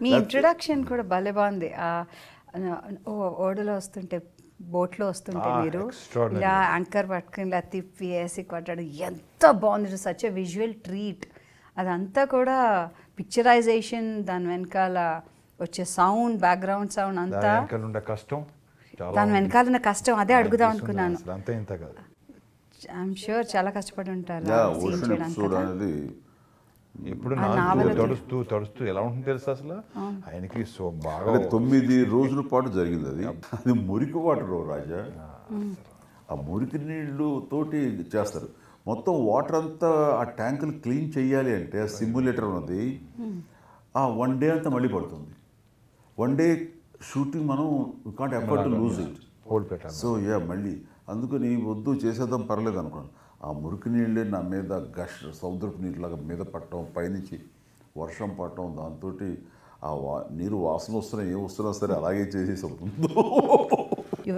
మీ introduction కూడా భలే బాగుంది ఆ, ఓ ఓడలో వస్తుంటే బోట్లో వస్తుంటే Ah, మీరు extraordinary. ఇలా యాంకర్ పట్టుకుని ఇలా తిప్పి వేసి కొట్టాడు ఎంత బాగుంది సచ్ ఎ విజువల్ ట్రీట్ అదంతా కూడా పిక్చరైజేషన్ దాని వెనకాల వచ్చే సౌండ్ బ్యాక్గ్రౌండ్ సౌండ్ దాని అంతా వెనకాల ఉండే కష్టం చాలా దాని ఉంది. వెనకాల ఉన్న కష్టం అదే అడుగుదాం తీసుకున్న అనుకున్నాను అసలు అంతా ఇంత కాదు ఐఎమ్ షూర్ చాలా కష్టపడి ఉంటారు యా ఆ scene ఓషన్ చేయడానికి ఎపిసోడ్ కదా. అనేది ఇప్పుడు ఆ నాకు నావలకి. తడుస్తూ తడుస్తూ ఎలా ఉంటుంది తెలుసా అసలు ఆయనకి సో బాగా అంటే తొమ్మిది రోజుల పాటు జరిగింది అది అది మురికి వాటర్ రాజా ఆ మురికి నీళ్లు తోటి చేస్తారు మొత్తం వాటర్ అంతా ఆ ట్యాంకులు క్లీన్ చేయాలి అంటే ఆ సిమ్యులేటర్ ఉన్నది ఆ వన్ డే అంతా మళ్ళీ పడుతుంది వన్ డే షూటింగ్ మనం can't afford lose it hold పెట్టాలి సో యా మళ్ళీ అందుకని వద్దు చేసేద్దాం పర్లేదు అనుకున్నాను ఆ మురికి నీళ్ళే నా మీద గష్ సముద్రపు నీటిలాగా మీద పట్టడం పైనుంచి వర్షం పట్టడం దాంతో ఆ వా నీరు వాసన వస్తున్నా ఏం వస్తున్నా సరే అలాగే చేసేసి